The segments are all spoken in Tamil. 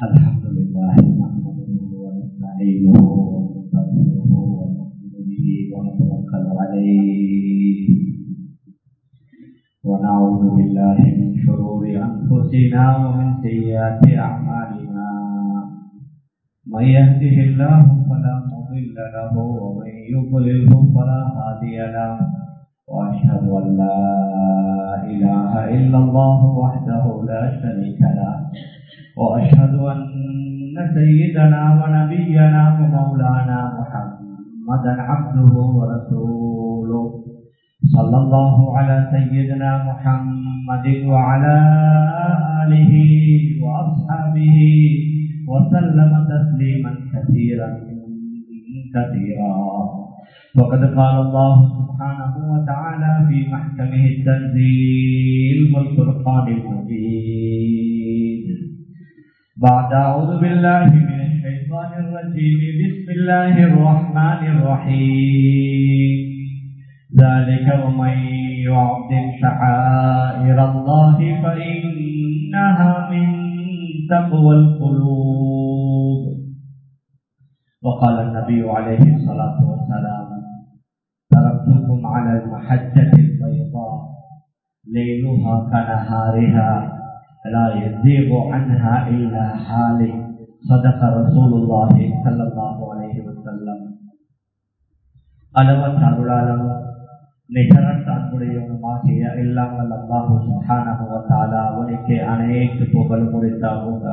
الحمد لله نحمده ونستعينه ونستغفره ونؤمن به ونتوكل عليه ونعوذ بالله من شرور انفسنا ومن سيئات اعمالنا من يهده الله فلا مضل له ومن يضلله فلا هادي له واشهد ان لا اله الا الله وحده لا شريك له واشهد ان سيدنا ونبينا ومولانا محمدا عبده ورسوله صلى الله على سيدنا محمد وعلى اله واصحابه وسلم تسليما كثيرا كثيرا وقد قال الله سبحانه وتعالى في محكمه التنزيل والفرقان المبين بعد أعوذ بالله من الشيطان الرجيم بسم الله الرحمن الرحيم ذلك ومن يعظم شعائر الله فإنها من تقوى القلوب وقال النبي عليه الصلاة والسلام تركتكم على المحجة البيضاء ليلها كنهارها لا يزيغ عنها إلا حالي صدق رسول الله صلى الله عليه وسلم அளவற்ற அருளாளம் நிகரற்ற அன்புடையவனுமாகிய இல்லாமல் அல்லாஹு சுஹானகுவத்தால அவனுக்கு அனைத்து புகழ் முடித்தாகுங்க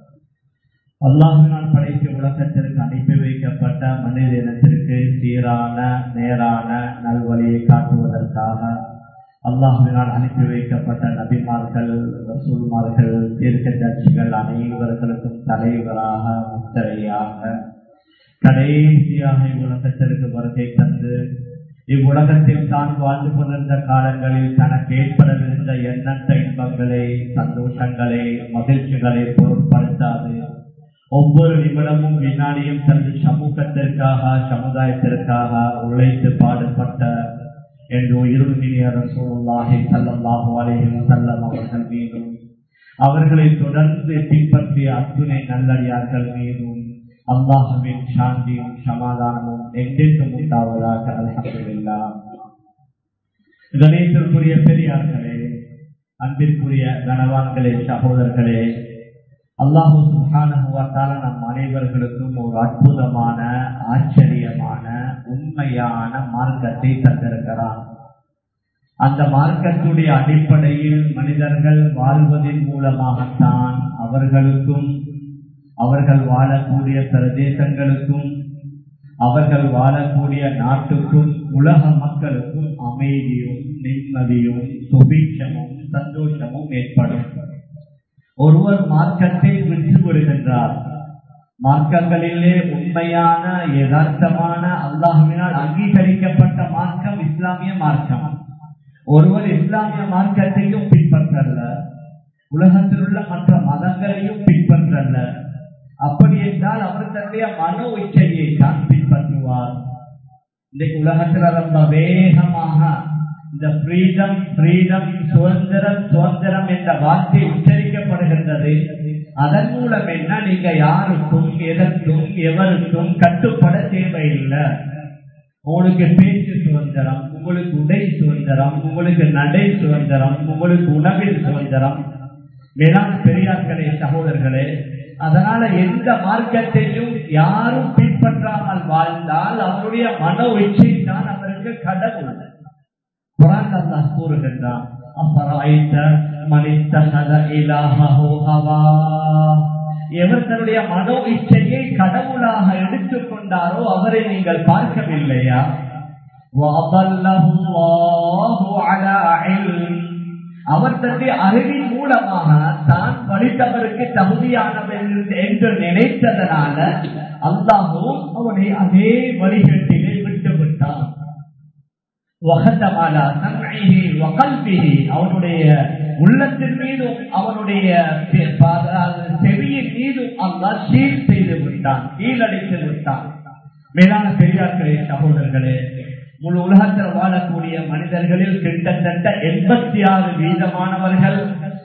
அல்லாஹினால் படைத்த உலகத்திற்கு அனுப்பி வைக்கப்பட்ட மனித இனத்திற்கு சீரான நேரான நல்வழியை காட்டுவதற்காக அல்லாஹுவினால் அனுப்பி வைக்கப்பட்ட நபிமார்கள் ரசூல்மார்கள் தீர்க்க தட்சிகள் அனைவர்களுக்கும் தலைவராக முத்தரையாக கடைசியாக இவ்வுலகத்திற்கு வருகை தந்து இவ்வுலகத்தில் தான் வாழ்ந்து கொண்டிருந்த காலங்களில் தனக்கு ஏற்படவிருந்த எண்ணற்ற இன்பங்களை சந்தோஷங்களை மகிழ்ச்சிகளை பொருட்படுத்தாது ஒவ்வொரு நிமிடமும் வினாடியும் தனது சமூகத்திற்காக சமுதாயத்திற்காக உழைத்து பாடுபட்ட என்று இருமினியர் சூழலாகி செல்லமாக வலையில் செல்லம் அவர்கள் மீதும் அவர்களை தொடர்ந்து பின்பற்றிய அத்துணை நல்லடியார்கள் மீதும் அல்லாஹுவின் சாந்தியும் சமாதானமும் என்றென்றும் உண்டாவதாக அலமதுல்லா கணேசருக்குரிய பெரியார்களே அன்பிற்குரிய கனவான்களே சகோதரர்களே அல்லாஹு சுஹானுவத்தால நம் அனைவர்களுக்கும் ஒரு அற்புதமான ஆச்சரியமான உண்மையான மார்க்கத்தை தந்திருக்கிறான் அந்த மார்க்கத்துடைய அடிப்படையில் மனிதர்கள் வாழ்வதன் மூலமாகத்தான் அவர்களுக்கும் அவர்கள் வாழக்கூடிய பிரதேசங்களுக்கும் அவர்கள் வாழக்கூடிய நாட்டுக்கும் உலக மக்களுக்கும் அமைதியும் நிம்மதியும் சுபீட்சமும் சந்தோஷமும் ஏற்படும் ஒருவர் மார்க்கத்தை விட்டு விடுகின்றார் மார்க்கங்களிலே உண்மையான யதார்த்தமான அல்லாஹுவினால் அங்கீகரிக்கப்பட்ட மார்க்கம் இஸ்லாமிய மார்க்கம் ஒருவர் இஸ்லாமிய மார்க்கத்தையும் பின்பற்றல்ல உலகத்தில் உள்ள மற்ற மதங்களையும் பின்பற்றல்ல அப்படி என்றால் அவர் தன்னுடைய மனோ இச்சையை தான் பின்பற்றுவார் இன்றைக்கு உலகத்தில் ரொம்ப வேகமாக இந்த ஃப்ரீடம் ஃப்ரீடம் சுதந்திரம் சுதந்திரம் என்ற வார்த்தை உச்சரிக்கப்படுகின்றது அதன் மூலம் என்ன நீங்க யாருக்கும் எதற்கும் எவருக்கும் கட்டுப்பட தேவையில்லை உங்களுக்கு பேச்சு சுதந்திரம் உங்களுக்கு உடை சுதந்திரம் உங்களுக்கு நடை சுதந்திரம் உங்களுக்கு உணவில் சுதந்திரம் மேலாண் பெரியார்களே சகோதரர்களே அதனால எந்த மார்க்கத்தையும் யாரும் பின்பற்றாமல் வாழ்ந்தால் அவருடைய மன இச்சை தான் அவருக்கு கடவுள் குரான் அல்லாஹ் கூறுகின்றான் அப்பராய்த்த மனிதகத இலாஹோ ஹவா எவர் தன்னுடைய மனோ இச்சையை கடவுளாக எடுத்துக்கொண்டாரோ அவரை நீங்கள் பார்க்கவில்லையா அவர் தன்னுடைய அறிவின் மூலமாக தான் படித்தவருக்கு தகுதியானவர் என்று நினைத்ததனால அல்லாஹும் அவனை அதே வழிகட்டிலே விட்டு விட்டான் அவனுடைய உள்ளத்தின் மீதும் அவனுடைய செவியின் மீதும் அல்லா சீல் செய்து விட்டான் கீழடித்து விட்டான் மேலான பெரியார்களே சகோதரர்களே முழு உலகத்தில் வாழக்கூடிய மனிதர்களில் கிட்டத்தட்ட எண்பத்தி ஆறு வீதமானவர்கள்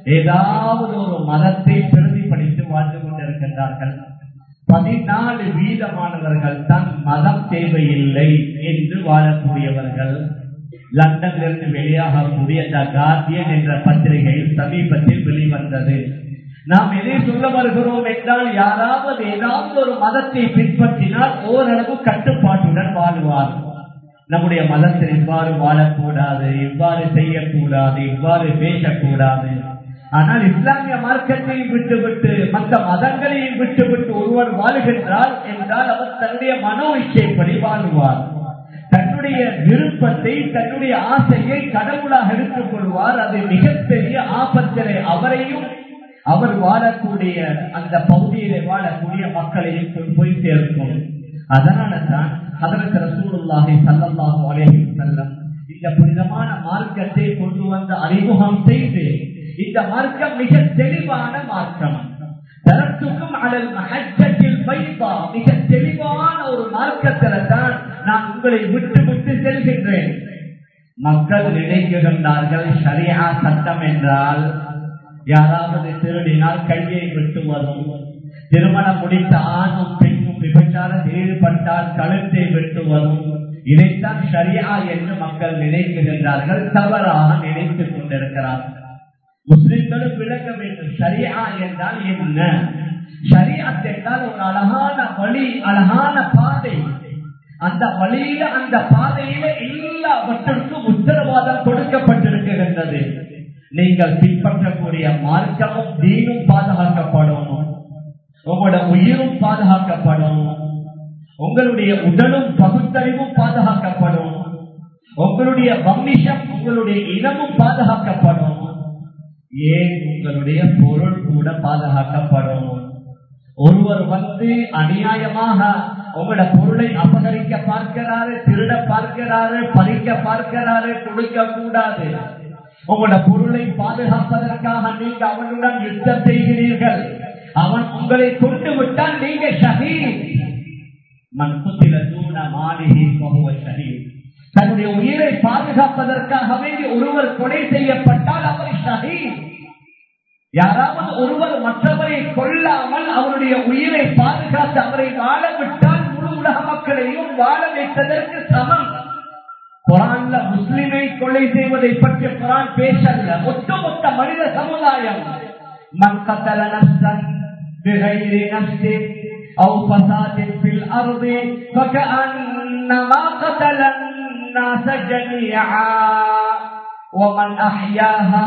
ஏதாவது ஒரு மதத்தை பிரதிபலித்து வாழ்ந்து கொண்டிருக்கின்றார்கள் பதினாலு வீதமானவர்கள் தான் மதம் தேவையில்லை என்று வாழக்கூடியவர்கள் லண்டனிலிருந்து வெளியாகக்கூடிய த கார்டியன் என்ற பத்திரிகையில் சமீபத்தில் வெளிவந்தது நாம் எதை சொல்ல வருகிறோம் என்றால் யாராவது ஏதாவது ஒரு மதத்தை பின்பற்றினால் ஓரளவு கட்டுப்பாட்டுடன் வாழ்வார் நம்முடைய மதத்தில் இவ்வாறு வாழக்கூடாது இவ்வாறு செய்யக்கூடாது இவ்வாறு பேசக்கூடாது ஆனால் இஸ்லாமிய மார்க்கத்தையும் விட்டுவிட்டு மற்ற மதங்களையும் விட்டுவிட்டு ஒருவர் வாழுகின்றார் என்றால் அவர் தன்னுடைய மனோ இச்சைப்படி வாழ்வார் தன்னுடைய விருப்பத்தை தன்னுடைய ஆசையை கடவுளாக எடுத்துக் கொள்வார் அது மிகப்பெரிய ஆபத்திலே அவரையும் அவர் வாழக்கூடிய அந்த பகுதியிலே வாழக்கூடிய மக்களையும் கொண்டு போய் சேர்க்கும் அதனால தான் அதற்கு ரசூலுல்லாஹி ஸல்லல்லாஹு அலைஹி வஸல்லம் இந்த புனிதமான மார்க்கத்தை கொண்டு வந்து அறிமுகம் செய்து இந்த மார்க்கம் மிக தெளிவான மார்க்கம் தரத்துக்கும் அடல் மகஜத்தில் பைபா மிக தெளிவான ஒரு மார்க்கத்தில தான் நான் உங்களை விட்டு விட்டு செல்கின்றேன் மக்கள் நினைக்கின்றார்கள் சரியா சட்டம் என்றால் யாராவது திருடினால் கையை வெட்டுவதும் திருமணம் முடித்த ஆணும் பெண்ணும் விபச்சாரத்தில் ஈடுபட்டால் கழுத்தை வெட்டுவதும் இதைத்தான் சரியா என்று மக்கள் நினைக்கின்றார்கள் தவறாக நினைத்துக் கொண்டிருக்கிறார்கள் முஸ்லிம்களும் விளக்க வேண்டும் சரியா என்றால் என்ன ஷரியத் என்றால் ஒரு அழகான வழி அழகான பாதை அந்த வழியில அந்த பாதையில எல்லாவற்றிற்கும் உத்தரவாதம் கொடுக்கப்பட்டிருக்கின்றது நீங்கள் பின்பற்றக்கூடிய மார்க்கமும் தீனும் பாதுகாக்கப்படும் உங்களோட உயிரும் பாதுகாக்கப்படும் உங்களுடைய உடலும் பகுத்தறிவும் பாதுகாக்கப்படும் உங்களுடைய வம்மிஷம் உங்களுடைய இனமும் பாதுகாக்கப்படும் ஏன் உங்களுடைய பொருள் கூட பாதுகாக்கப்படும் ஒருவர் வந்து அநியாயமாக உங்களோட பொருளை அபகரிக்க பார்க்கிறாரு திருட பார்க்கிறாரு பறிக்க பார்க்கிறாரு கொடுக்க கூடாது உங்களோட பொருளை பாதுகாப்பதற்காக நீங்க அவனுடன் யுத்தம் செய்கிறீர்கள் அவன் உங்களை கொண்டு விட்டால் நீங்க ஷஹீத் மண் குத்தில தூண மாளிகை பகுவ ஷஹீத் தன்னுடைய உயிரை பாதுகாப்பதற்காக வேண்டி ஒருவர் கொலை செய்யப்பட்டால் அவர் ஷஹீத் யாராவது ஒருவர் மற்றவரை கொல்லாமல் அவருடைய உயிரை பாதுகாத்து அவரை வாழ விட்டால் முழு உலக மக்களையும் வாழ வைத்ததற்கு சமம் குரான்ல முஸ்லிமை கொலை செய்வதை பற்றி குரான் பேசல்ல ஒட்டுமொத்த மனித சமுதாயம் மன் கத்தல நஷ்டன் بغير نفس أو فساد في الأرض فكأنما قتل الناس جميعا ومن أحياها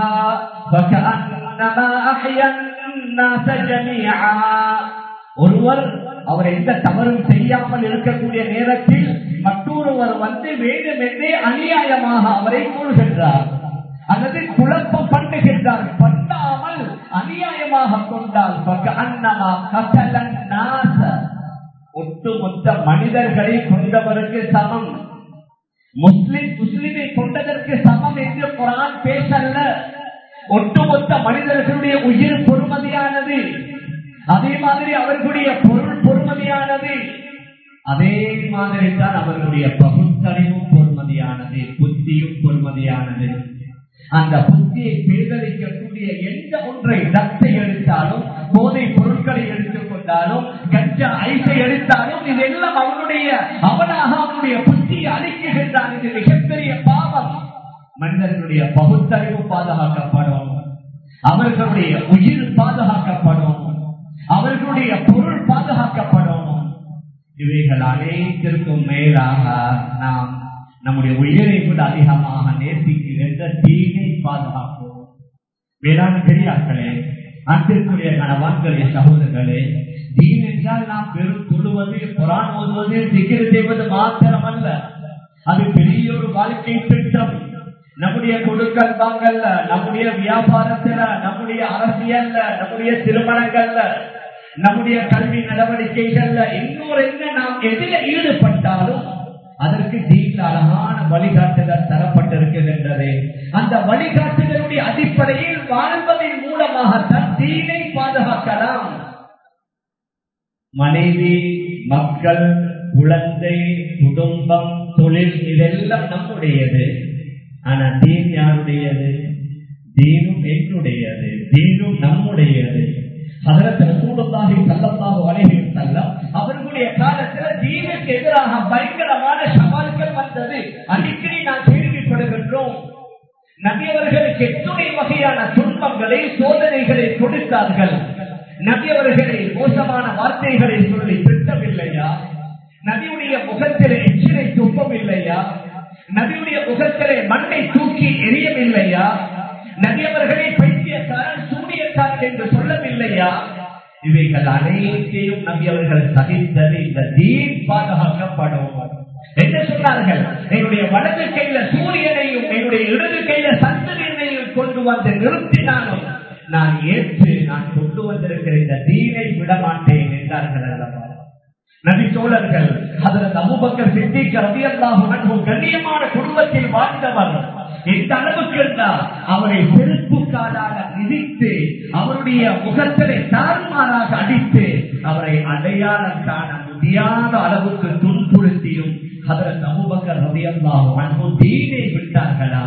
فكأنما أحيا الناس جميعا ஒருவர் அவர் எந்த தவறும் செய்யாமல் இருக்கக்கூடிய நேரத்தில் மற்றொருவர் வந்து வேண்டும் என்றே அநியாயமாக அவரை கொள்கின்றார் அல்லது குழப்பம் பண்ணுகின்றார் பண்ணாமல் அநியாயமாக கொண்டால் அன்னமா கசலன் நாச ஒட்டுமொத்த மனிதர்களை கொண்டவருக்கு சமம் முஸ்லிம் முஸ்லிமை கொண்டதற்கு சமம் என்று குரான் பேசல்ல ஒட்டுமொத்த மனிதர்களுடைய உயிர் பொறுமதியானது அதே மாதிரி அவர்களுடைய பொருள் பொறுமதியானது அதே மாதிரி தான் அவர்களுடைய பகுத்தறிவும் பொறுமதியானது புத்தியும் பொறுமதியானது அந்த புத்தியை பேதலிக்கக்கூடிய எந்த ஒன்றை தத்தை எடுத்தாலும் போதை பொருட்களை எடுத்துக் கொண்டாலும் கஞ்சா ஐசை எடுத்தாலும் இதெல்லாம் அவனுடைய அவனாக அவனுடைய புத்தியை அழிக்குகின்றான் இது மிகப்பெரிய பாவம் மனிதர்களுடைய பகுத்தறிவு பாதுகாக்கப்படும் அவர்களுடைய உயிர் பாதுகாக்கப்படும் அவர்களுடைய பொருள் பாதுகாக்கப்படும் இவைகள் அனைத்திற்கும் மேலாக நாம் நம்முடைய உயிரை விட அதிகமாக நேசிக்கின்ற தீனை பாதுகாப்போம் வேளாண் பெரியார்களே அன்பிற்குரிய கணவான்களே சகோதரர்களே தீன் என்றால் நாம் பெரும் தொழுவது புறான் ஓதுவது திகிர் செய்வது மாத்திரமல்ல அது பெரிய ஒரு வாழ்க்கை திட்டம் நம்முடைய கொடுக்கல் வாங்கல்ல நம்முடைய வியாபாரத்துல நம்முடைய அரசியல்ல நம்முடைய திருமணங்கள்ல நம்முடைய கல்வி நடவடிக்கைகள்ல இன்னொரு என்ன நாம் எதில ஈடுபட்டாலும் அதற்கு தீன் அழகான வழிகாட்டுதல் தரப்பட்டிருக்கின்றது அந்த வழிகாட்டுதலுடைய அடிப்படையில் வாழ்வதன் மூலமாகத்தான் தீனை பாதுகாக்கலாம் மனைவி மக்கள் குழந்தை குடும்பம் தொழில் இதெல்லாம் நம்முடையது ஆனா தீன் யாருடையது தீனும் என்னுடையது தீனும் நம்முடையது அதற்கு ரசூலுல்லாஹி ஸல்லல்லாஹு அலைஹி வஸல்லம் அவர்களுடைய காலத்துல தீனுக்கு எதிராக பயங்கரமான சவால்கள் வந்தது அடிக்கடி நான் கேள்விப்படுகின்றோம் நபி அவர்களுக்கு எத்துணை வகையான துன்பங்களை சோதனைகளை கொடுத்தார்கள் நபி அவர்களை மோசமான வார்த்தைகளை சொல்லி திட்டமில்லையா நபியுடைய முகத்திலே எச்சிலை துப்பமில்லையா நபியுடைய முகத்திலே மண்ணை தூக்கி எரியவில்லையா நபி அவர்களை பைத்தியக்காரன் சூரியக்காரன் என்று சொல்லவில்லையா இவைகள் அனைத்தையும் நபி அவர்கள் சகித்தது இந்த தீன் பாதுகாக்கப்படும் என்ன சொன்னார்கள் என்னுடைய வலது கையில சூரியனையும் என்னுடைய இடது கையில சந்திரனையும் கொண்டு வந்து நிறுத்தினாலும் நான் ஏற்று நான் கொண்டு வந்திருக்கிற இந்த தீனை விட மாட்டேன் என்றார்கள் அல்லவா நபி தோழர்கள் அதில் அபுபக்கர் சித்திக்க ரவியல்லாஹு கண்ணியமான குடும்பத்தில் வாழ்ந்தவர் எந்த அளவுக்கு இருந்தால் அவரை செருப்பு காலாக மிதித்து அவருடைய முகத்திலே தாறுமாறாக அடித்து அவரை அடையாளம் காண முடியாத அளவுக்கு துன்புறுத்தியும் அதற்கு அபுபக்கர் ரவியல்லாஹு அன்பு தீனை விட்டார்களா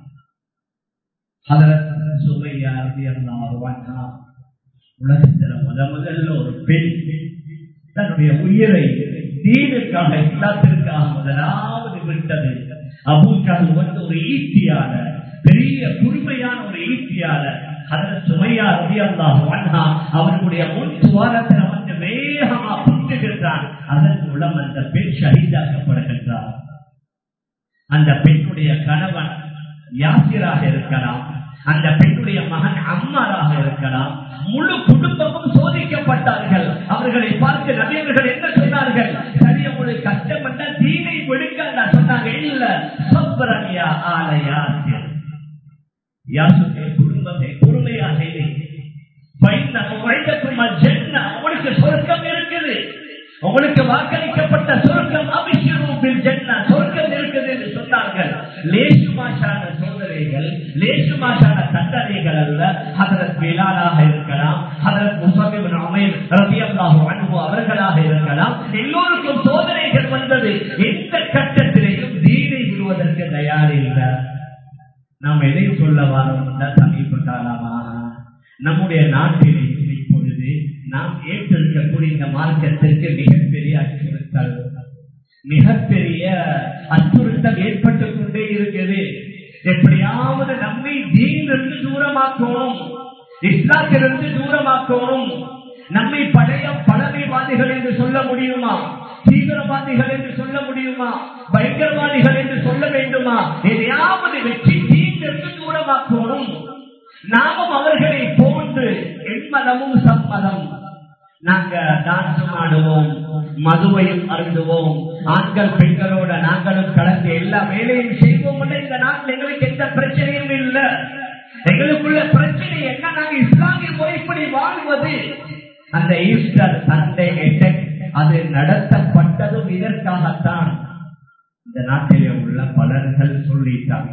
அதற்கு சுமையா ரவியல்லாஹு அண்ணா உலகத்துல முத முதல்ல ஒரு பெண் தன்னுடைய உயிரை தீனுக்காக இஸ்லாத்திற்காக முதலாவது விட்டது அபூஜால் வந்து ஒரு ஈட்டியாளர் பெரிய குழுமையான ஒரு ஈட்டியாளர் அதில் சுமையா ரவியல்லாஹு அண்ணா அவர்களுடைய முன் சுவாரத்தில் வந்து வேகமா புற்றுகின்றான் அதன் மூலம் அந்த பெண் ஷஹீதாக்கப்படுகின்றார் அந்த பெண்ணுடைய கணவன் யாசிராக இருக்கலாம் அந்த பெண்ணுடைய மகன் அம்மாராக இருக்கலாம் முழு குடும்பமும் சோதிக்கப்பட்டார்கள் அவர்களை பார்த்து நபியவர்கள் என்ன சொன்னார்கள் சரி உங்களுக்கு கஷ்டம் பண்ண தீனை விடுக்க சொன்னாங்க இல்ல சொப்பரமியா ஆலயா யாசுடைய குடும்பத்தை பொறுமையாக உங்களுக்கு சொர்க்கம் இருக்குது உங்களுக்கு வாக்களிக்கப்பட்ட சொர்க்கம் அபிஷேகத்தில் ஜென்னா சொர்க்கம் இருக்குது என்று சொன்னார்கள் லேசுமாஷான சோதனைகள் லேசுமாஷான தண்டனைகள் அல்ல அதற்கு வேளாளாக இருக்கலாம் அதற்கு முசாமிபின் அமைர் ரபியல்லாஹு அன்பு அவர்களாக இருக்கலாம் எல்லோருக்கும் சோதனைகள் வந்தது எந்த கட்டத்திலேயும் தீனை விடுவதற்கு தயாரில்லை நாம் எதை சொல்ல வரோம் சமீப காலமாக நம்முடைய நாட்டிலே இப்பொழுது நாம் ஏற்றிருக்கக்கூடிய இந்த மார்க்கத்திற்கு மிகப்பெரிய அச்சுறுத்தல் மிகப்பெரிய அச்சுறுத்தல் ஏற்பட்டுக் கொண்டே இருக்குது எப்படியாவது நம்மை தீனிலிருந்து தூரமாக்கணும் இஸ்லாத்திலிருந்து தூரமாக்கணும் நம்மை பழைய பழமைவாதிகள் என்று சொல்ல முடியுமா தீவிரவாதிகள் என்று சொல்ல முடியுமா பயங்கரவாதிகள் என்று சொல்ல வேண்டுமா எதையாவது வெற்றி தீங்கிற்கு தூரமாக்கணும் நாமும் அவர்களை போன்று எண்மதமும் சம்மதம் நாங்க டான்ஸும் ஆடுவோம் மதுவையும் அருந்துவோம் ஆண்கள் பெண்களோட நாங்களும் கலந்து எல்லா வேலையும் செய்வோம் இந்த நாட்டில் எங்களுக்கு எந்த பிரச்சனையும் இல்லை எங்களுக்குள்ள பிரச்சனை என்ன நாங்க இஸ்லாமிய முறைப்படி வாழ்வது அந்த ஈஸ்டர் சண்டே எட்டக் அது நடத்தப்பட்டதும் இதற்காகத்தான் இந்த நாட்டிலே உள்ள பலர்கள் சொல்லிட்டாங்க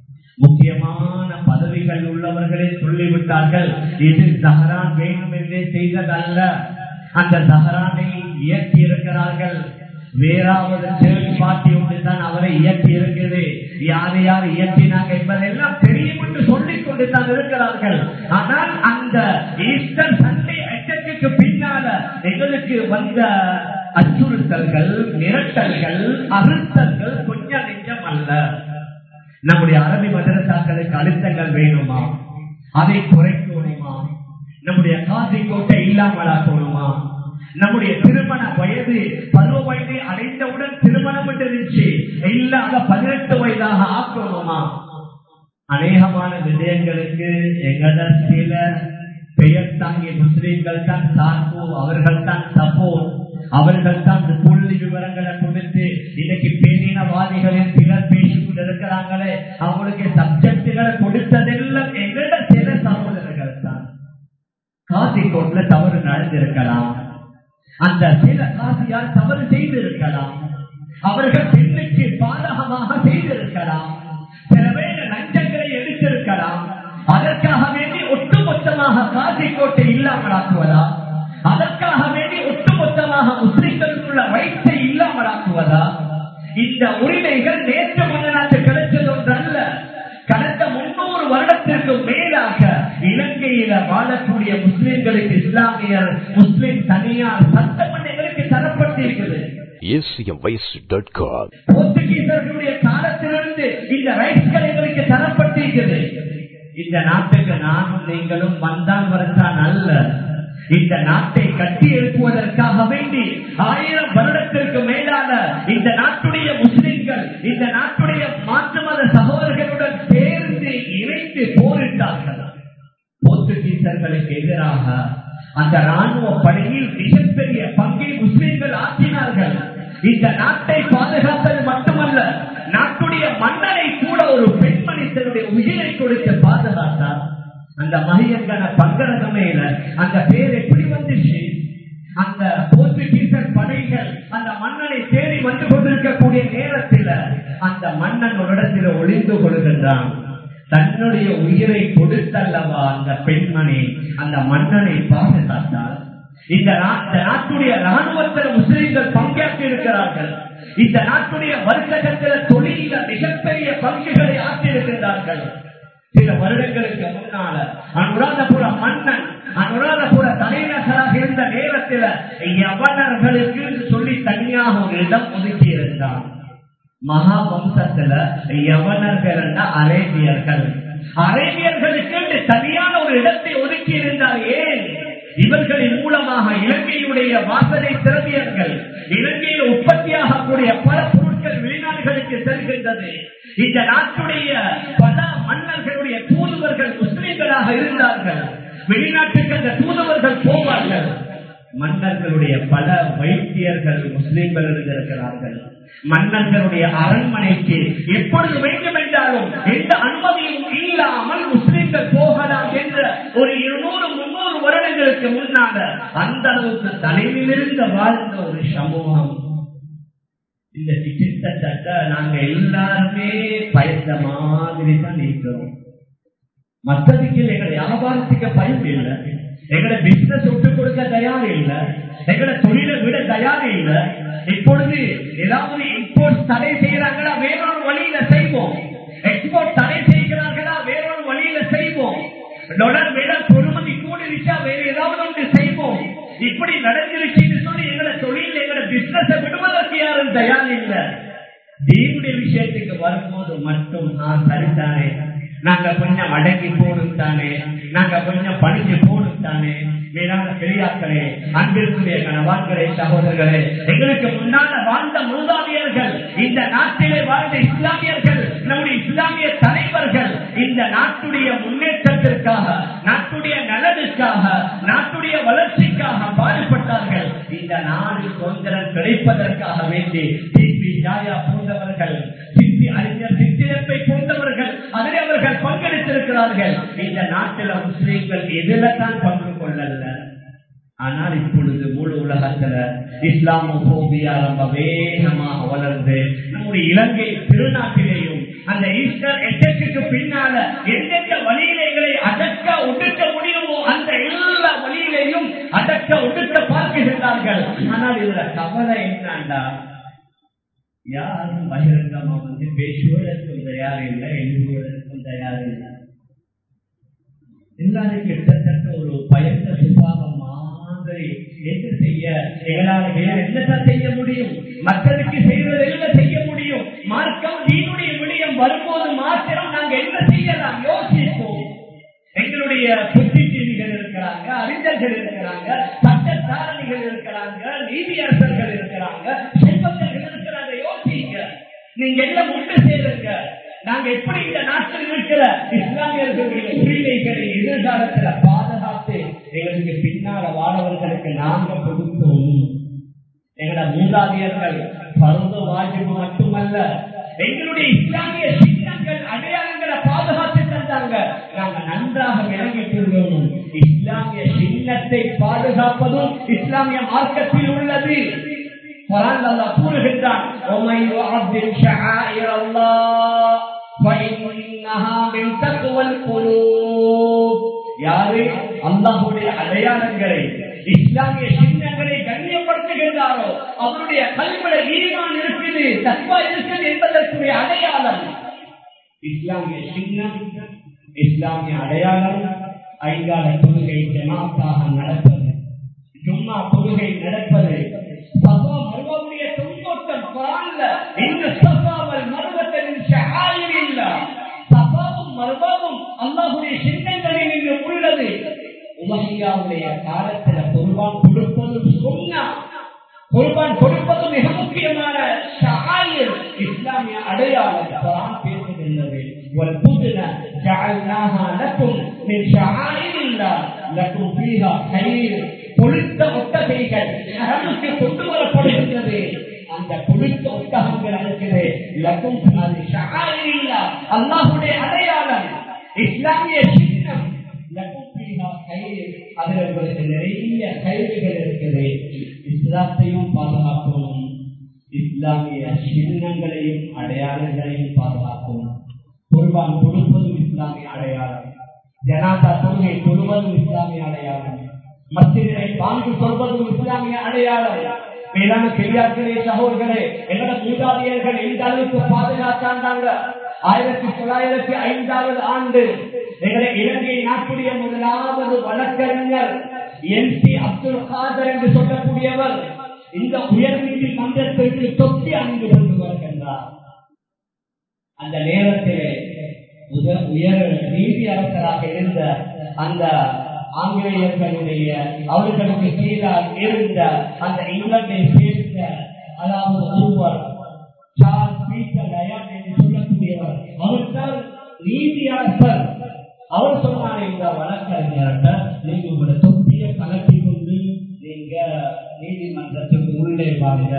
முக்கியமான பதவிகள் உள்ளவர்களே சொல்லிவிட்டார்கள் இது சஹரான் வேண்டும் என்றே செய்ததல்ல அந்த சஹரானை இயக்கி இருக்கிறார்கள் வேறாவது செல்வி பார்ட்டி ஒன்று தான் அவரை இயக்கி இருக்குது யார் யார் இயக்கினாங்க என்பதெல்லாம் தெரியும் என்று சொல்லிக் கொண்டு தான் இருக்கிறார்கள் ஆனால் அந்த ஈஸ்டர் சண்டே அட்டத்துக்கு பின்னால எங்களுக்கு வந்த அச்சுறுத்தல்கள் மிரட்டல்கள் அழுத்தங்கள் கொஞ்சம் நெஞ்சம் அல்ல நம்முடைய அரபி மதரசாக்களுக்கு அழுத்தங்கள் வேணுமா அதை குறைக்கணுமா நம்முடைய காசி கோட்டை இல்லாமலாக்கணுமா நம்முடைய திருமண வயது பருவ வயதை அடைந்தவுடன் திருமணம் இருந்துச்சு இல்ல அத பதினெட்டு வயதாக ஆக்கணுமா அநேகமான விஜயங்களுக்கு எங்கட சில பெயர் தாங்கிய முஸ்லீம்கள் தான் சார்பு அவர்கள் தான் சப்போர்ட் அவர்கள் தான் புள்ளி விவரங்களை கொடுத்து இன்னைக்கு பேரினவாதிகளின் சிலர் பேசிக் கொண்டிருக்கிறாங்களே அவங்களுக்கு சப்ஜெக்டுகளை கொடுத்ததெல்லாம் எங்கட சில சகோதரர்கள் தான் காசி கோட்ல தவறு நடந்திருக்கலாம் அந்த சில காசியால் தவறு செய்திருக்கலாம் அவர்கள் பெண்ணுக்கு பாதகமாக செய்திருக்கலாம் சில வேலை லஞ்சங்களை எடுத்திருக்கலாம் அதற்காக வேண்டி ஒட்டுமொத்தமாக காசி கோட்டை இல்லாமலாக்குவதா அதற்காக வேண்டி ஒட்டுமொத்தமாக முஸ்லிம்களுக்கு உள்ள வயிற்றை இல்லாமலாக்குவதா இந்த உரிமைகள் நேற்று முன்னாட்டு கிடைச்சது ஒன்றல்ல கடந்த முன்னூறு வருடத்திற்கு மேலாக இலங்கையில நாட்டில வாழக்கூடிய முஸ்லிம்களுக்கு இஸ்லாமியர் முஸ்லிம் தனியார் சட்டம் எங்களுக்கு தரப்பட்டிருக்குது acmvoice.com போர்த்துகீசர்களுடைய காலத்திலிருந்து இந்த ரைட்ஸ்கள் எங்களுக்கு தரப்பட்டிருக்குது இந்த நாட்டுக்கு நானும் நீங்களும் வந்தால் வரத்தான் அல்ல இந்த நாட்டை கட்டி எழுப்புவதற்காக வேண்டி ஆயிரம் வருடத்திற்கு மேலான இந்த நாட்டுடைய முஸ்லிம்கள் இந்த நாட்டுடைய மாற்று மத சகோதரர்களுடன் சேர்ந்து இணைந்து போரிட்டார்கள் போர்த்துகீசர்களுக்கு எதிராக அந்த ராணுவ படையில் மிகப்பெரிய பங்கை முஸ்லிம்கள் ஆற்றினார்கள் இந்த நாட்டை பாதுகாப்பது மட்டுமல்ல நாட்டுடைய மன்னரை கூட ஒரு பெண்மணி தன்னுடைய உயிரை கொடுத்து பாதுகாத்தார் அந்த மகியங்கன பங்கரகமையில அந்த பேர் எப்படி வந்துச்சு அந்த போர்த்துகீசர் படைகள் அந்த மன்னனை தேடி வந்து கொண்டிருக்கக்கூடிய நேரத்தில் அந்த மன்னன் ஒரு இடத்தில் ஒளிந்து கொள்கின்றான் தன்னுடைய உயிரை கொடுத்தல்லவா அந்த பெண்மணி அந்த மன்னனை பாதுகாத்தார் இந்த நாட்டுடைய ராணுவத்தில் முஸ்லிம்கள் பங்கேற்று இருக்கிறார்கள் இந்த நாட்டுடைய வர்த்தகத்தில் தொழில மிகப்பெரிய பங்குகளை ஆற்றியிருக்கிறார்கள் சில வருடங்களுக்கு முன்னால அனுராதபுர மன்னன் அனுராதபுர தலைநகராக இருந்த நேரத்தில் யவனர்களுக்கு சொல்லி தனியாக ஒரு இடம் ஒதுக்கி இருந்தான் மகாவம்சத்துல யவனர்கள் அரேபியர்கள் அரேபியர்களுக்கு தனியான ஒரு இடத்தை ஒதுக்கி இருந்தால் ஏன் இவர்களின் மூலமாக இலங்கையுடைய வாசனை திரவியங்கள் இலங்கையில் உற்பத்தியாகக்கூடிய பல பொருட்கள் வெளிநாடுகளுக்கு செல்கின்றது இந்த நாட்டுடைய பல மன்னர்களுடைய தூதுவர்கள் முஸ்லிம்களாக இருந்தார்கள் வெளிநாட்டுக்கு அந்த தூதுவர்கள் போவார்கள் மன்னர்களுடைய பல வைத்தியர்கள் முஸ்லிம்கள் இருந்திருக்கிறார்கள் மன்னர்களுடைய அரண்மனைக்கு எப்பொழுது வேண்டும் என்றாலும் எந்த அனுமதியும் இல்லாமல் முஸ்லிம்கள் போகலாம் என்ற ஒரு இருநூறு முன்னூறு வருடங்களுக்கு முன்னால அந்த அளவுக்கு தலைவிலிருந்த வாழ்ந்த ஒரு சமூகம் இந்த கிட்டத்தட்ட நாங்க எல்லாருமே பயந்த மாதிரி தான் இருக்கிறோம் மற்றதுக்கு எங்களை வியாபாரத்துக்கு பயம் இல்லை எங்களை பிசினஸ் விட்டு கொடுக்க தயார் இல்லை எங்களை தொழிலை விட தயார் இல்லை இப்பொழுது ஏதாவது இம்போர்ட் தடை செய்யறாங்களா வேறொரு வழியில செய்வோம் எக்ஸ்போர்ட் தடை செய்கிறார்களா வேறொரு வழியில செய்வோம் டொலர் விட பொறுமதி கூடிருச்சா வேற ஏதாவது ஒன்று செய்வோம் இப்படி நடந்துருச்சுன்னு சொல்லி எங்களை தொழில் எங்களை பிசினஸ் விடுவதற்கு யாரும் தயார் இல்லை தீனுடைய விஷயத்துக்கு வரும்போது மட்டும் நான் சரிதானே நாங்க கொஞ்சம் அடங்கி போடும் தானே நாங்க கொஞ்சம் பணிஞ்சு போடும் தானே மேலான பெரியாக்களே அன்பிற்குரிய கணவான்களே சகோதரர்களே எங்களுக்கு முன்னால வாழ்ந்த மூதாதியர்கள் இந்த நாட்டிலே வாழ்ந்த இஸ்லாமியர்கள் நம்முடைய இஸ்லாமிய தலைவர்கள் இந்த நாட்டுடைய முன்னேற்றத்திற்காக நாட்டுடைய நலனுக்காக நாட்டுடைய வளர்ச்சிக்காக பாடுபட்டார்கள் இந்த நாடு சுதந்திரம் கிடைப்பதற்காக வேண்டி டிபி ஜாயா போன்றவர்கள் சித்தி அறிஞர் சித்திரப்பை போன்றவர்கள் அதில் அவர்கள் பங்கெடுத்திருக்கிறார்கள் இந்த நாட்டில் முஸ்லீம்கள் எதில தான் பங்கு கொள்ளல ஆனால் இப்பொழுது முழு உலகத்துல இஸ்லாமோபியா ரொம்ப வேகமாக வளர்ந்து நம்முடைய இலங்கை திருநாட்டிலேயும் அந்த ஈஸ்டர் எட்டத்துக்கு பின்னால எந்தெந்த வழியிலைகளை அடக்க ஒடுக்க முடியுமோ அந்த எல்லா வழியிலையும் அடக்க ஒடுக்க பார்க்கின்றார்கள் ஆனால் இதுல கவலை என்னண்டா யாரும் பகிரங்கமா வந்து பேசுவதற்கும் தயார் இல்லை எழுதுவதற்கும் தயார் இல்லை எல்லாரும் கிட்டத்தட்ட ஒரு பயந்த சுபாவம் மாதிரி என்ன செய்ய எங்களால் வேற என்னதான் செய்ய முடியும் மக்களுக்கு செய்வது என்ன செய்ய முடியும் மார்க்கம் தீனுடைய விடயம் வரும்போது மாத்திரம் நாங்க என்ன செய்யலாம் யோசிப்போம் எங்களுடைய புத்திஜீவிகள் இருக்கிறாங்க அறிஞர்கள் இருக்கிறாங்க சட்டத்தாரணிகள் இருக்கிறாங்க நீதியரசர்கள் இருக்கிறாங்க செல்வந்தர்கள் இருக்கிறாங்க யோசிங்க நீங்க எல்லாம் ஒன்று சேருங்க நாங்க எப்படி இந்த நாட்டில் இருக்கிற இஸ்லாமியர்களுடைய உரிமைகளை எதிர்காலத்துல பாதுகாத்து எங்களுக்கு பின்னால வாழவர்களுக்கு நாங்க கொடுத்தோம் எங்களோட மூதாதியர்கள் பருவ வாஜிபு மட்டுமல்ல எங்களுடைய இஸ்லாமிய சின்னங்கள் அடையாளங்களை பாதுகாத்து தந்தாங்க நாங்க நன்றாக விளங்கிக் கொள்ளணும் இஸ்லாமிய சின்னத்தை பாதுகாப்பதும் இஸ்லாமிய மார்க்கத்தில் உள்ளது குரான் அல்லாஹ் கூறுகின்றான் وَمَن يُعَظِّمْ شَعَائِرَ اللَّهِ فَإِنَّهَا مِن تَقْوَى الْقُلُوبِ யாரு அல்லாஹ்வுடைய அடையாளங்களை இஸ்லாமிய சின்னங்களை கண்ணியப்படுத்துகின்றாரோ அவருடைய கல்விட ஈமான் இருக்குது தத்வா இருக்குது என்பதற்குரிய அடையாளம் இஸ்லாமிய சின்னம் இஸ்லாமிய அடையாளம் ஐங்கால தொழுகை ஜமாத்தாக நடப்பது ஜும்மா தொழுகை நடப்பது சபா மருவமுடைய தொங்கோட்டம் குரான்ல இந்த சபாவல் மருவத்தின் ஷஹாயில் இல்ல சபாவும் மருவமும் அல்லாஹுடைய சின்னங்களில் இங்கு உள்ளது உலகியாவுடைய காலத்துல குர்பான் கொடுப்பதும் சொன்னா குர்பான் கொடுப்பது மிக முக்கியமான ஷாயிர் இஸ்லாமிய அடையாளம் குரான் பேசுகின்றது والبدن جعلناها لكم من شعائر الله لكم فيها خير கொளுத்த ஒட்டகைகள் நகருக்கு கொண்டு வரப்படுகின்றது அந்த கொளுத்த ஒட்டகங்கள் இருக்குது லக்கும் அது ஷாயிர் அல்லாஹுடைய அடையாளம் இஸ்லாமிய சின்னம் லக்கும் ஃபீஹா خير அதுல உங்களுக்கு நிறைய கைதுகள் இருக்குது இஸ்லாத்தையும் பாதுகாக்கணும் இஸ்லாமிய சின்னங்களையும் அடையாளங்களையும் பாதுகாக்கணும் குர்பான் கொடுப்பதும் இஸ்லாமிய அடையாளம் ஜனாதா தொழுகை தொழுவதும் இஸ்லாமிய அடையாளம் மத்தியரை பாங்கு சொல்வதும் இஸ்லாமிய அடையாளம் மேலான பெரியார்களே சகோதரர்களே எங்களோட மூதாதையர்கள் எந்த அளவுக்கு பாதுகாத்தாங்க ஆயிரத்தி தொள்ளாயிரத்தி ஐந்தாவது ஆண்டு எங்களை இலங்கை நாட்டுடைய முதலாவது வழக்கறிஞர் என் சி அப்துல் காதர் என்று சொல்லக்கூடியவர் இந்த உயர் நீதிமன்றத்திற்கு தொப்பி அணிந்து கொண்டு வருகின்றார் அந்த நேரத்திலே உத- உயர் நீதி அரசராக இருந்த அந்த ஆங்கிலேயர்களுடைய அவர்களுக்கு கீழால் இருந்த அந்த இங்கிலாந்தை சேர்ந்த அதாவது ஒருவர் சார்ஸ் பீட்டர் லயன் என்று சொல்லக்கூடியவர் அவர்தான் நீதி அரசர் அவர் சொன்னார் இந்த வழக்கறிஞர்கிட்ட நீங்க உங்களோட தொப்பியை கலட்டி கொண்டு நீங்க நீதிமன்றத்துக்கு உள்ளே வாங்க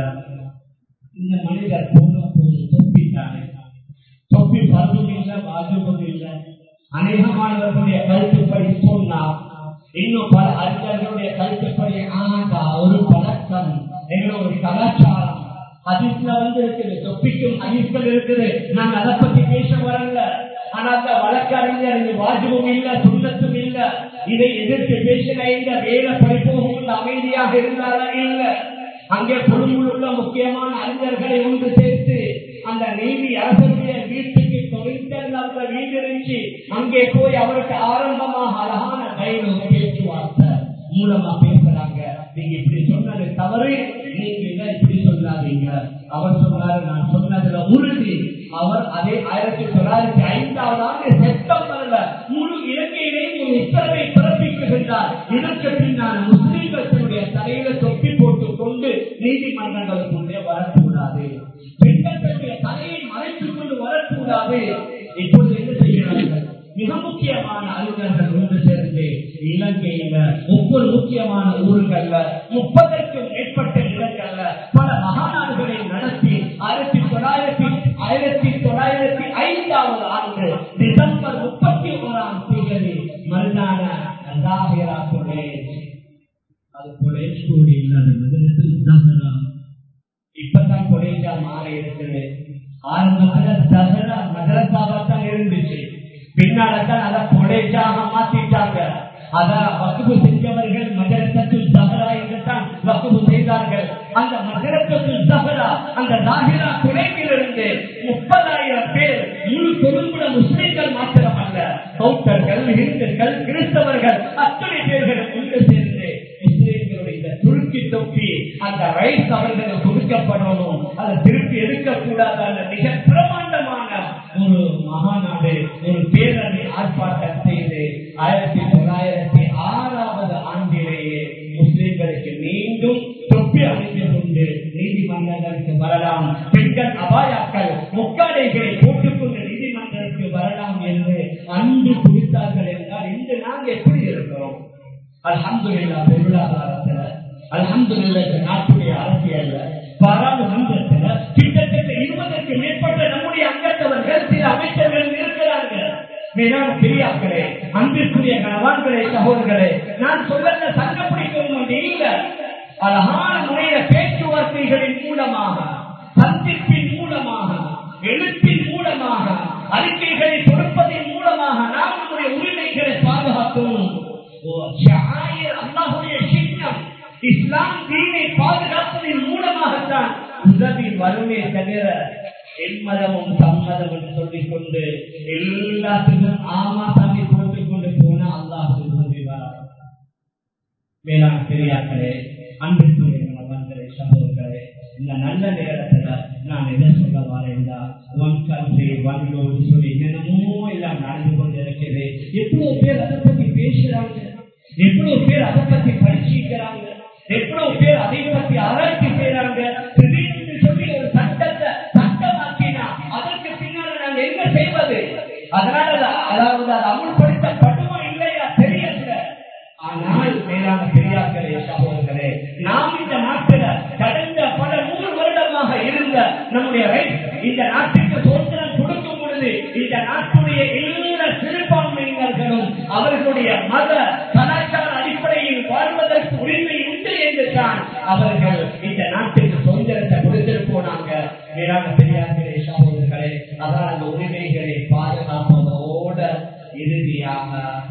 இந்த மனிதர் போன போது தொப்பிட்டானே தொப்பி பருவம் இல்லை வாஜபம் இல்லை அநேகமானவர்களுடைய கருத்துப்படி சொன்னா இன்னும் பல அறிஞர்களுடைய கருத்துப்படி ஆனா ஒரு பழக்கம் எங்களோட ஒரு கலாச்சாரம் ஹதீஸ்ல வந்து இருக்குது தொப்பிக்கும் ஹதீஸ்கள் இருக்குது நான் அதை பத்தி பேச வரல ஆனா அந்த வழக்கறிஞர் இது வாஜபம் இல்ல சுண்ணத்தும் இல்ல இதை எதிர்த்து பேசின இந்த வேலை படிப்போம் அமைதியாக இருந்தாலும் இல்ல அங்கே குழுவில் உள்ள முக்கியமான அறிஞர்களை ஒன்று சேர்த்து அந்த நீதி அரசனுடைய வீட்டுக்கு தொழிற்சல் அந்த வீடு இருந்துச்சு அங்கே போய் அவருக்கு ஆரம்பமாக அழகான கையில் பேச்சுவார்த்தை மூலமா பேசுறாங்க நீங்க இப்படி சொன்னது தவறு நீங்க இதை இப்படி சொல்லாதீங்க அவர் சொன்னாரு நான் சொன்னதுல உறுதி அவர் அதே ஆயிரத்தி தொள்ளாயிரத்தி ஐந்தாவது ஆண்டு செப்டம்பர்ல முழு இலங்கையிலேயும் ஒரு உத்தரவை பிறப்பிக்குகின்றார் இதற்கு பின்னால் முஸ்லீம்கள் தன்னுடைய தலையில தொப்பி போட்டுக் கொண்டு நீதிமன்றங்களுக்குள்ளே வரக்கூடாது பெண்கள் தன்னுடைய தலையை மறைத்துக் கொண்டு வரக்கூடாது இப்போது என்ன செய்கிறார்கள் மிக முக்கியமான அறிஞர்கள் ஒன்று சேர்ந்து இலங்கையில ஒவ்வொரு முக்கியமான ஊர்கள்ல முப்பதற்கும் மேற்பட்ட இடங்கள்ல பல மகாநாடுகளை நடத்தி ஆயிரத்தி தொள்ளாயிரத்தி ஆயிரத்தி தொள்ளாயிரத்தி ஐந்தாவது ஆண்டு டிசம்பர் முப்பத்தி ஓராம் தேதி மறுநாள ஜாகிரா காலேஜ் அது காலேஜ் கூட இல்லாத மதரசு ஜஹரா இப்பதான் கொலேஜா மாறி இருக்குது ஆரம்பத்துல ஜஹரா மதரசாவத்தான் இருந்துச்சு பின்னால்தான் அதை கொலேஜாக மாத்திட்டாங்க அத வக்குவு செஞ்சவர்கள் மதரசத்தில் ஜஹரா என்றுதான் வக்குவு செய்தார்கள் அந்த மதரசத்தில் ஜஹரா அந்த ஜாகிரா குறைப்பிலிருந்து முப்பதாயிரம் பேர் முழு கொழும்புல முஸ்லிம்கள் மாத்திரமல்ல பௌத்தர்கள் இந்துக்கள் கிறிஸ்தவர்கள் அத்தனை பேர்கள் ஒன்று சேர்ந்து முஸ்லிம்களுடைய இந்த துருக்கி தொப்பி அந்த ரைஸ் அவர்களுக்கு கொடுக்கப்படணும் அதை திருப்பி எடுக்கக்கூடாது அந்த மிக பிரமாண்டமான ஒரு மகாநாடு ஒரு பேரணி ஆர்ப்பாட்டம் செய்து ஆயிரத்தி தொள்ளாயிரத்தி ஆறாவது ஆண்டிலேயே முஸ்லிம்களுக்கு மீண்டும் தொப்பி அணிந்து கொண்டு நீதிமன்றங்களுக்கு வரலாம் பெண்கள் அபாயாக்கள் முக்காடைகளை போட்டுக்கொண்டு நீதிமன்றத்துக்கு வரலாம் என்று அன்பு கொடுத்தார்கள் என்றால் இன்று நாங்கள் எப்படி இருக்கிறோம் அல்ஹம்துலில்லா பொருளாதாரத்துல அல்ஹம்துலில்லா இந்த நாட்டுடைய அரசியல்ல பாராளுமன்றத்துல கிட்டத்தட்ட இருபதற்கு மேற்பட்ட நம்முடைய அங்கத்தவர்கள் சில அமைச்சர்கள் இருக்கிறாங்க மேலான பெரியார்களே அன்பிற்குரிய கணவான்களே சகோதரர்களே நான் சொல்லல சங்க பிடிக்கவும் வந்து இல்ல அழகான முறையில பேச்சுவார்த்தைகளின் மூலமாக சந்திப்பின் மூலமாக எழுத்தின் மூலமாக அறிக்கைகளை கொடுப்பதன் மூலமாக நாம் நம்முடைய உரிமைகளை பாதுகாக்கணும் அல்லாஹுடைய சின்னம் இஸ்லாம் தீனை பாதுகாப்பதன் மூலமாகத்தான் உதவி வருமே தவிர எம்மதமும் சம்மதம் என்று சொல்லிக் கொண்டு எல்லாத்துக்கும் ஆமா சாமி போட்டுக் கொண்டு போனா அல்லாஹ் மேலான பெரியார்களே அன்பிற்குரிய மகன்களே சகோதரர்களே இந்த நல்ல நேரத்துல நான் என்ன சொல்ல வரேன்டா ஒன் கல்வி ஒன் லோடு சொல்லி என்னமோ எல்லாம் நடந்து கொண்டு இருக்குது எவ்வளவு பேர் அதை பத்தி பேசுறாங்க எவ்வளவு பேர் அதை பத்தி படிச்சுக்கிறாங்க எவ்வளவு பேர் அதை பத்தி ஆராய்ச்சி செய்யறாங்க திடீர்னு சொல்லி ஒரு சட்டத்தை சட்டமாக்கினா அதற்கு பின்னால் நாங்க என்ன செய்வது அதனால அது- அதாவது அது அமுல்படுத்தப்படுமா இல்லையா தெரியல ஆனால் மேலான பெரியார்களே சகோதரர்களே நாம் இந்த நாட்டில் கடந்த பல நூறு வருடமாக இருந்த நம்முடைய ரைட் இந்த நாட்டுக்கு சுதந்திரம் கொடுக்கும் பொழுது இந்த நாட்டுடைய எல்லா சிறுபான்மையினர்களும் அவர்களுடைய மத கலாச்சார அடிப்படையில் வாழ்வதற்கு உரிமை உண்டு என்று தான் அவர்கள் இந்த நாட்டுக்கு சுதந்திரத்தை கொடுத்துட்டு போனாங்க மேலான பெரியார்களே சகோதரர்களே அதான் அந்த உரிமைகளை பாதுகாப்பதோட இறுதியாக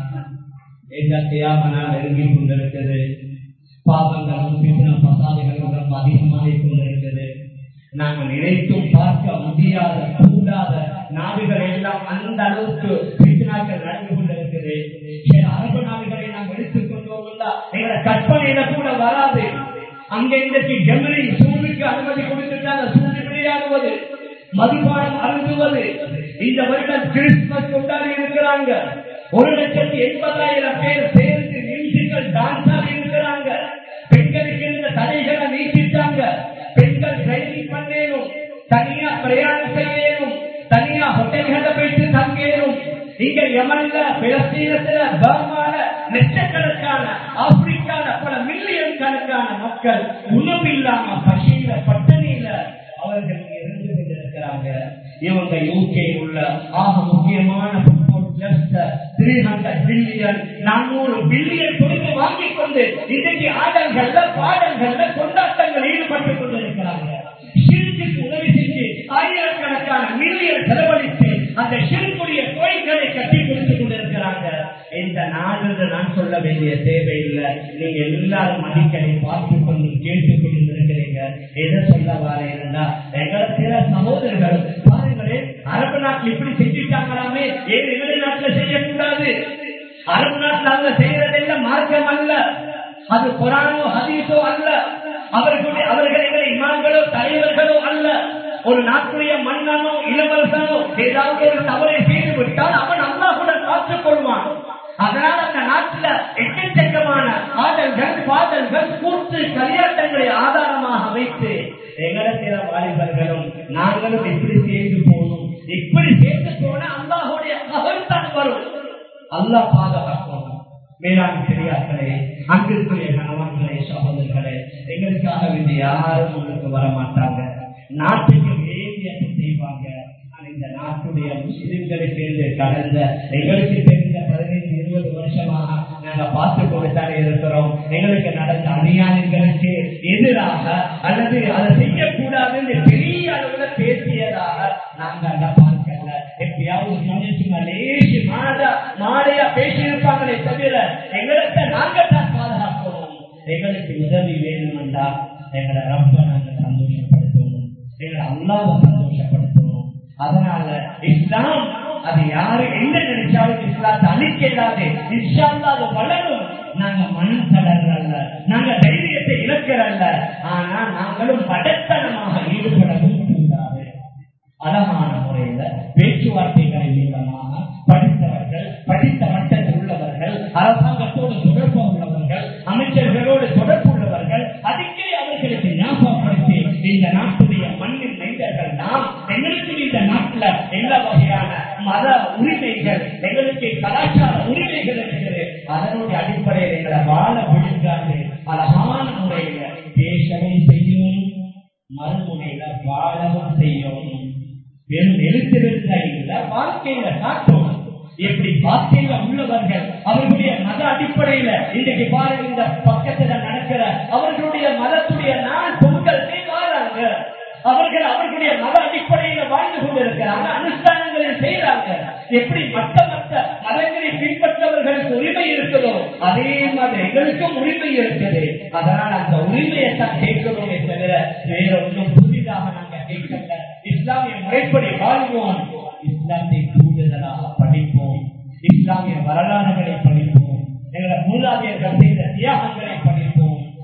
இந்த தியாமனா நெருங்கி கொண்டிருக்கிறது பாவங்களும் பித்தன பசாதுகளும் ரொம்ப அதிகமாக கொண்டிருக்கிறது நாங்கள் நினைத்தும் பார்க்க முடியாத கூடாத நாடுகள் எல்லாம் அந்த அளவுக்கு பித்தனாக்கள் நடந்து கொண்டிருக்கிறது சில அரபு நாடுகளை நாம் எடுத்துக் கொண்டோம் எங்களை கற்பனையில கூட வராது அங்க இன்றைக்கு ஜெர்மனி சூழ்நிலைக்கு அனுமதி கொடுத்துட்டாங்க சூழ்நிலை விளையாடுவது மதுபானம் அருந்துவது இந்த வருடம் கிறிஸ்துமஸ் கொண்டாடி இருக்கிறாங்க ஒரு லட்சத்தி எண்பதாயிரம் பேர் சேர்ந்து மியூசிக்கல் டான்ஸாக இருக்கிறாங்க பெண்களுக்கு இருந்த தடைகளை நீக்கிட்டாங்க பெண்கள் டிரைவிங் பண்ணேனும் தனியா பிரயாணம் செய்யணும் தனியா ஹோட்டல்களை போயிட்டு தங்கேனும் இங்க யமன்ல பிலஸ்தீனத்துல பர்மால லட்சக்கணக்கான ஆப்பிரிக்கால பல மில்லியன் கணக்கான மக்கள் உணவு இல்லாம பசியில பட்டினியில அவர்கள் இங்க இருந்து கொண்டிருக்கிறாங்க இவங்க யூகே உள்ள ஆக முக்கியமான football clubs three hundred billion நானூறு பில்லியன் கொடுத்து வாங்கிக் கொண்டு இன்றைக்கு ஆடல்கள்ல பாடல்கள்ல கொண்டாட்டங்கள் ஈடுபட்டுக் கொண்டிருக்கிறாங்க ஷிர்குக்கு உதவி செஞ்சு ஆயிரக்கணக்கான மில்லியன் செலவழித்து அந்த ஷிர்குடைய கோயில்களை கட்டி கொடுத்துக் கொண்டிருக்கிறாங்க இந்த நாடு நான் சொல்ல வேண்டிய தேவையில்லை நீங்க எல்லாரும் அடிக்கடி பார்த்து கொண்டு கேட்டுக் கொண்டிருக்கிறீங்க எதை சொல்ல வாரேன்னா எங்களை சில சகோதரர்கள் பாருங்களேன் அரபு நாட்டில் இப்படி செஞ்சுட்டாங்களாமே ஏன் எங்களுடைய நாட்டில் செய்யக்கூடாது அரபு நாட்டில் அவங்க செய்யறதெல்லாம் மார்க்கம் அல்ல அது குரானோ ஹதீஸோ அல்ல அவர்களுடைய அவர்கள் எங்களை இமாம்களோ தலைவர்களோ அல்ல ஒரு நாட்டுடைய மன்னனோ இளவரசனோ ஏதாவது ஒரு தவறை செய்து விட்டால் அவன் அல்லாஹுடன் பார்த்துக் கொள்வான் அதனால் அந்த நாட்டில் எக்கச்சக்கமான ஆடல்கள் பாடல்கள் கூத்து கலியாட்டங்களை ஆதாரமாக வைத்து எங்களை சில வாலிபர்களும் நாங்களும் எப்படி சேர்ந்து போகணும் இப்படி சேர்ந்து போனா அல்லாஹுடைய ககல்தான் வரும் அல்லாஹ் பாதுகாக்கணும் மேலாண் பெரியார்களே அன்பிற்குரிய கணவன்களே சகோதரர்களே எங்களுக்காக வேண்டிய யாரும் உங்களுக்கு வர மாட்டாங்க நாட்டுக்கு வேண்டியதை செய்வாங்க ஆனா இந்த நாட்டுடைய முஸ்லிம்களுக்கு இருந்து கடந்த எங்களுக்கு தெரிந்த பதினைந்து இருபது வருஷமாக நாங்க பார்த்து கொண்டுதானே இருக்கிறோம் எங்களுக்கு நடந்த அநியாயங்களுக்கு எதிராக அல்லது அதை செய்யக்கூடாது என்று பெரிய அளவுல பேசியதாக நாங்க அந்த பார்க்கல எப்பயாவது மனுஷங்க லேசி மாதா மாலையா பேசியிருப்பாங்களே தவிர எங்களுக்கு நாங்க தான் பாதுகாக்கணும் எங்களுக்கு உதவி வேணுமெண்டா எங்களை ரொம்ப நாங்க சந்தோஷப்படுத்தணும் எங்களை அல்லாவை சந்தோஷப்படுத்தணும் அதனால இஸ்லாம் அது யாரு என்ன நினைச்சாலும் இஸ்லாத்தை அழிக்கிறாது இன்ஷால்லா அது வளரும் நாங்க மனம் தளர்றல்ல நாங்க தைரியத்தை இழக்கிறல்ல ஆனா நாங்களும் படத்தனமாக ஈடுபடவும் கூடாது அழகான முறையில பேச்சுவார்த்தைகளின் மூலமாக படித்தவர்கள் படித்த மட்டத்தில் உள்ளவர்கள் அரசாங்கத்தோடு தொடர்பு உள்ளவர்கள் அமைச்சர்களோடு தொடர்பு உள்ளவர்கள் அதுக்கே அவர்களுக்கு ஞாபகப்படுத்தி இந்த நாட்டுடைய மண்ணின் மைந்தர்கள் நாம் எங்களுக்கு இந்த நாட்டுல எல்லா வகையான மத உரிமைகள் எங்களுக்கு கலாச்சார உரிமைகள் இருக்கிறது அதனுடைய அடிப்படையில் எங்களை வாழ விழுங்காது அழகான முறையில பேசவும் செய்யும் மறுமுனையில வாழவும் செய்யும் வெறும் எழுத்திருந்த இல்ல வாழ்க்கையில காட்டும் எப்படி வாழ்க்கையில உள்ளவர்கள் அவர்களுடைய மத அடிப்படையில இன்றைக்கு பாருங்க இந்த பக்கத்துல நடக்கிற அவர்களுடைய மதத்துடைய நாள் பொங்கல் வாழாங்க அவர்கள் அவர்களுடைய மத அடிப்படையில வாழ்ந்து கொண்டிருக்கிறாங்க அனுஷ்டானங்களை செய்யறாங்க எப்படி மற்ற மற்ற மதங்களை பின்பற்றவர்களுக்கு உரிமை இருக்குதோ அதே மாதிரி எங்களுக்கும் உரிமை இருக்குது அதனால் அந்த உரிமையை தான் கேட்கிறோமே தவிர வேற ஒன்றும் புதிதாக நாங்க கேட்கல இஸ்லாமிய முறைப்படி வாழ்வோம் இஸ்லாத்தை கூடுதலாக படிப்போம் இஸ்லாமிய வரலாறுகளை படிப்போம் எங்களை மூலாதையர்கள் செய்த தியாகங்களை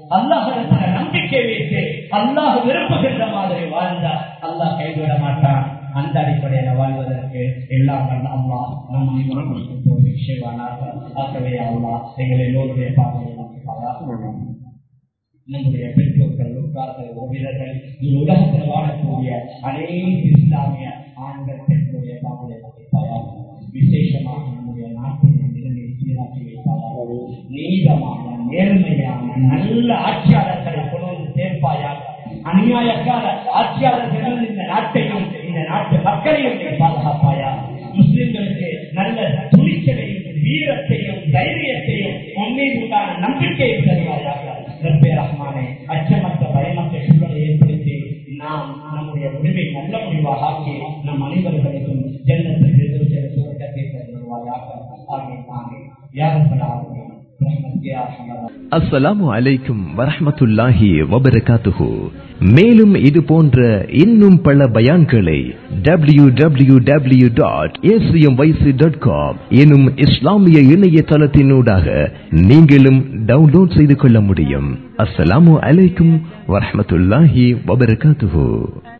அல்லாஹ் நம்பிக்கை வைத்து அல்லாஹ் விரும்புகின்ற மாதிரி வாழ்ந்தால் அல்லாஹ் கைவிட மாட்டான் அந்த அடிப்படையில வாழ்வதற்கு எல்லாம் வல்ல அல்லாஹ் நம் அனைவரும் செய்வானாக ஆகவே அல்லாஹ் எங்கள் எல்லோருடைய பார்வையை நம்முடைய பெற்றோர்கள் உட்கார்கள் உறவினர்கள் இந்த உலகத்தில் வாழக்கூடிய அனைத்து இஸ்லாமிய ஆண்கள் பெண்களுடைய பாவனை மதிப்பாயாக விசேஷமாக நம்முடைய நாட்டின் நிலைமையை சீராக்கி வைப்பாயாக நீதமான நேர்மையான நல்ல ஆட்சியாளர்களை கொண்டு வந்து சேர்ப்பாயாக அநியாயக்கார ஆட்சியாளர்கள் இந்த நாட்டையும் இந்த நாட்டு மக்களையும் நீ பாதுகாப்பாயா முஸ்லிம்களுக்கு நல்ல துணிச்சலையும் வீரத்தையும் தைரியத்தையும் உண்மையில் உண்டான நம்பிக்கையை தருவாயாக ரப்பே ரஹ்மானே அச்சமற்ற பயமற்ற சூழலை ஏற்படுத்தி நாம் நம்முடைய முடிவை நல்ல முடிவாக ஆக்கி நம் அனைவர்களுக்கும் ஜன்னத்தில் சுவர்க்கத்தை தருவாயாக ஆகிய ஆமே யாரும் அஸ்ஸலாமு அலைக்கும் வரஹ்மத்துல்லாஹி வபரகாத்துஹு மேலும் இது போன்ற இன்னும் பல பயான்களை W W W dot dot com எனும் இஸ்லாமிய இணையதளத்தினூடாக நீங்களும் டவுன்லோட் செய்து கொள்ள முடியும் அஸ்ஸலாமு அலைக்கும் வரஹ்மத்துல்லாஹி வபரகாத்துஹு